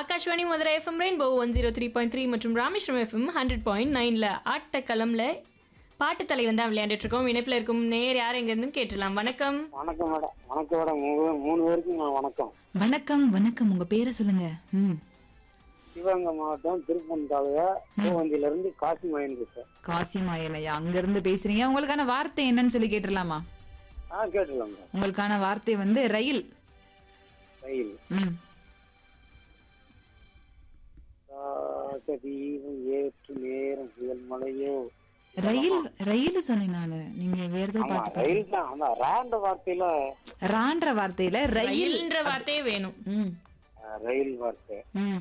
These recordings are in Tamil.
Akashvani Madurai FM rainbow one zero three point three மற்றும் ராமேஸ்வரம் எஃப்எம் ஹண்ட்ரட் பாயிண்ட் நைனில் ஆட்டக்களம்ல பாட்டு தலைவன் தான் விளையாண்டுட்டு இருக்கோம் இணைப்பில் இருக்கும் நேர் யார் எங்கேருந்தும் கேட்டுடலாம் வணக்கம் வணக்கம் மேடம் வணக்கம் மேடம் மூணு மூணு பேருக்கும் நான் வணக்கம் வணக்கம் வணக்கம் உங்க பேரை சொல்லுங்க ம் சிவகங்கை மாவட்டம் திருப்பம் தாலுகா பூவந்தியில இருந்து காசி மயன் பேசுறேன் காசி மாயலையா அங்க இருந்து பேசுறீங்க உங்களுக்கான வார்த்தை என்னன்னு சொல்லி கேட்டுடலாமா ஆ கேட்டுலாம் மேடம் உங்களுக்கான வார்த்தை வந்து ரயில் ரயில் ம் தீபம் ஏற்று நேரம் புயல் மலையோ ரயில் ரயில் சொன்னேன் நானு நீங்க வேற ஏதோ ஆமா பாட்டு பாடுங்க. ரயில் தான் அந்த ரேண்ட வார்த்தையில ரான்ற வார்த்தையில ரயில் ரயில்ன்ற வார்த்தையே வேணும் ம் ஆ, ரயில் வார்த்தை ம்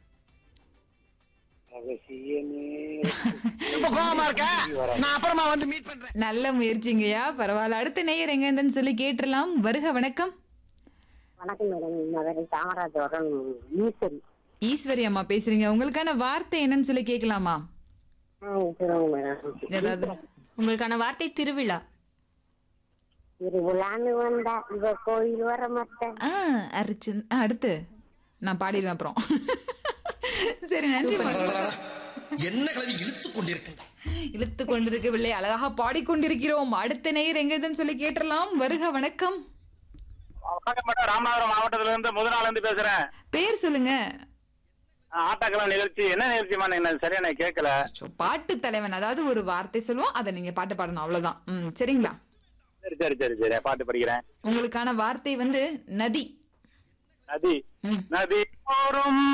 ரகசிய கோவமா இருக்க நான் அப்புறமா வந்து மீட் பண்றேன் நல்ல முயற்சிங்கய்யா பரவாயில்ல அடுத்த நேயர் எங்க இருந்துன்னு சொல்லி கேட்டுடலாம் வருக வணக்கம் வணக்கம் மேடம் மதுரை காமராஜபுரம் ஈஸ்வரி ஈஸ்வரி அம்மா பேசுறீங்க உங்களுக்கான வார்த்தை என்னன்னு சொல்லி கேட்கலாமா ஆ சொல்லுங்க மேடம் ஏதாவது உங்களுக்கான வார்த்தை திருவிழா திருவிழான்னு வந்தா இவ கோயில் வர மாட்டேன் ஆ அரிச்சு ஆ, அடுத்து நான் பாடிடுவேன் அப்புறம் சரி நன்றி என்ன கிளவி இழுத்துக் கொண்டிருக்கின்ற இழுத்து கொண்டிருக்கவில்லை அழகாக பாடிக்கொண்டிருக்கிறோம் அடுத்த நேயர் எங்கன்னு சொல்லி கேட்டலாம் வருக வணக்கம் வணக்கம் மேடம் ராமநாதபுரம் மாவட்டத்துல இருந்து முதநாள் இருந்து பேசுறேன் பேர் சொல்லுங்க ஆட்டாக்கலாம் நிகழ்ச்சி என்ன நிகழ்ச்சிமா என்ன சரியா நான் கேட்கல சோ, பாட்டு தலைவன் அதாவது ஒரு வார்த்தை சொல்லுவோம் அதை நீங்க பாட்டு பாடணும் அவ்வளவுதான் ம் சரிங்களா சரி சரி சரி சரி பாட்டு படிக்கிறேன் உங்களுக்கான வார்த்தை வந்து நதி நதி ம். நதி ஓரும்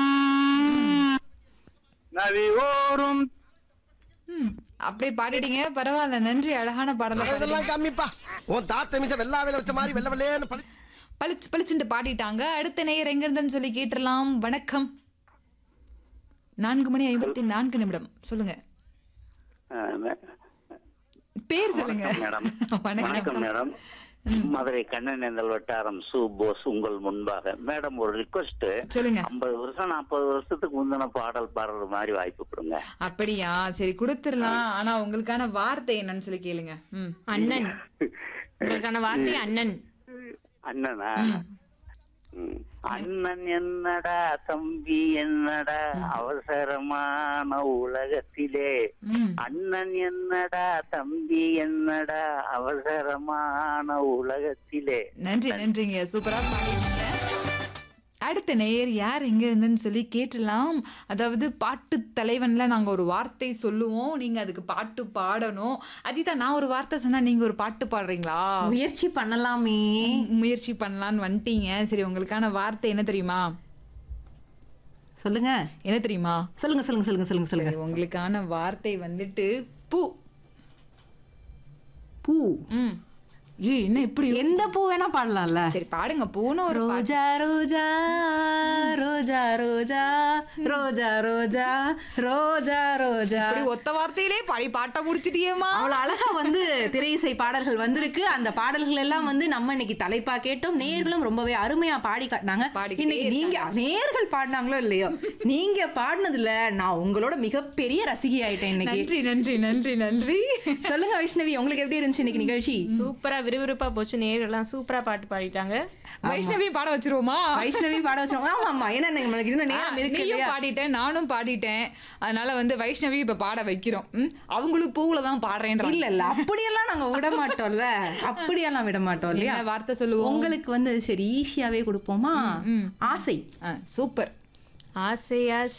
நதி ஓரும் ம் அப்படியே பாடிட்டீங்க பரவாயில்ல நன்றி அழகான பாடல பாடிட்டீங்க. இதெல்லாம் கம்மிப்பா உன் தாத்த மிச வெள்ளா வேலை வச்ச மாதிரி வெள்ள வெள்ளையன்னு பழி பளிச்சு பளிச்சுட்டு பாடிட்டாங்க அடுத்த நேயர் எங்க இருந்துன்னு சொல்லி கேட்டுடலாம் வணக்கம் நான்கு மணி ஐம்பத்தி நான்கு நிமிடம் சொல்லுங்க பேர் சொல்லுங்க மேடம் வணக்கம் வணக்கம் மேடம் மதுரை கண்ணனேந்தல் வட்டாரம் சு போஸ் உங்கள் முன்பாக மேடம் ஒரு ரிக்வஸ்ட் சொல்லுங்க ஐம்பது வருஷம் நாற்பது வருஷத்துக்கு முந்தின பாடல் பாடுற மாதிரி வாய்ப்பு கொடுங்க அப்படியா சரி கொடுத்துடலாம் ஆனா உங்களுக்கான வார்த்தை என்னன்னு சொல்லி கேளுங்க ம் அண்ணன் உங்களுக்கான வார்த்தை அண்ணன் அண்ணனா ம். அண்ணன் என்னடா தம்பி என்னடா அவசரமான உலகத்திலே ம் அண்ணன் என்னடா தம்பி என்னடா அவசரமான உலகத்திலே நன்றி நன்றிங்க சூப்பரா பாடிட்டீங்க அடுத்த நேயர் யார் எங்க இருந்துன்னு சொல்லி கேட்டலாம் அதாவது பாட்டு தலைவன்ல நாங்க ஒரு வார்த்தை சொல்லுவோம் நீங்க அதுக்கு பாட்டு பாடணும் அஜிதா நான் ஒரு வார்த்தை சொன்னா நீங்க ஒரு பாட்டு பாடுறீங்களா முயற்சி பண்ணலாமே முயற்சி பண்ணலான்னு வந்துட்டீங்க சரி உங்களுக்கான வார்த்தை என்ன தெரியுமா சொல்லுங்க என்ன தெரியுமா சொல்லுங்க சொல்லுங்க சொல்லுங்க சொல்லுங்க சொல்லுங்க சரி, உங்களுக்கான வார்த்தை வந்துட்டு பூ பூ ம் ஏ என்ன இப்படி யோசி- எந்த பூ வேணா பாடலாம்ல சரி பாடுங்க பூன்னு ஒரு பாட்டு. ரோஜா ரோஜா ரோஜா ரோஜா ரோஜா ரோஜா ரோஜா ரோஜா இப்படி ஒத்த வார்த்தையிலே பாடி பாட்டை முடிச்சிட்டியேமா அவ்வளவு அழகா வந்து திரை இசை பாடல்கள் வந்திருக்கு அந்த பாடல்கள் எல்லாம் வந்து நம்ம இன்னைக்கு தலைப்பா கேட்டோம் நேர்களும் ரொம்பவே அருமையா பாடி காட்டினாங்க பாடிக்கிட்டே இன்னைக்கு நீங்க நேர்கள் பாடினாங்களோ இல்லையோ நீங்க பாடினதுல நான் உங்களோட மிகப்பெரிய ரசிகை ஆயிட்டேன் இன்னைக்கு நன்றி நன்றி நன்றி நன்றி சொல்லுங்க வைஷ்ணவி உங்களுக்கு எப்படி இருந்துச்சு இன்னைக்கு நிகழ்ச்சி சூப்பரா விறுவிறுப்பா போச்சு நேர்கள்லாம் சூப்பரா பாட்டு பாடிட்டாங்க வைஷ்ணவி பாட வச்சிருவோமா வைஷ்ணவி பாட வச்சோம் ஆமா ஆமா ஏன்னா நம்மளுக்கு இருந்த நேரம் இருக்கு நீயும் இல்லையா பாடிட்டேன் நானும் பாடிட்டேன் அதனால வந்து வைஷ்ணவி இப்ப பாட வைக்கிறோம் ம், அவங்களும் பூவுல தான் பாடுறேன்ற இல்ல இல்ல அப்படியெல்லாம் நாங்க விட மாட்டோம்ல அப்படியெல்லாம் விட மாட்டோம் இல்லையா என்ன வார்த்தை சொல்லுவோம் உங்களுக்கு வந்து சரி ஈஸியாவே கொடுப்போமா ஆசை சூப்பர் ஆசை ஆசை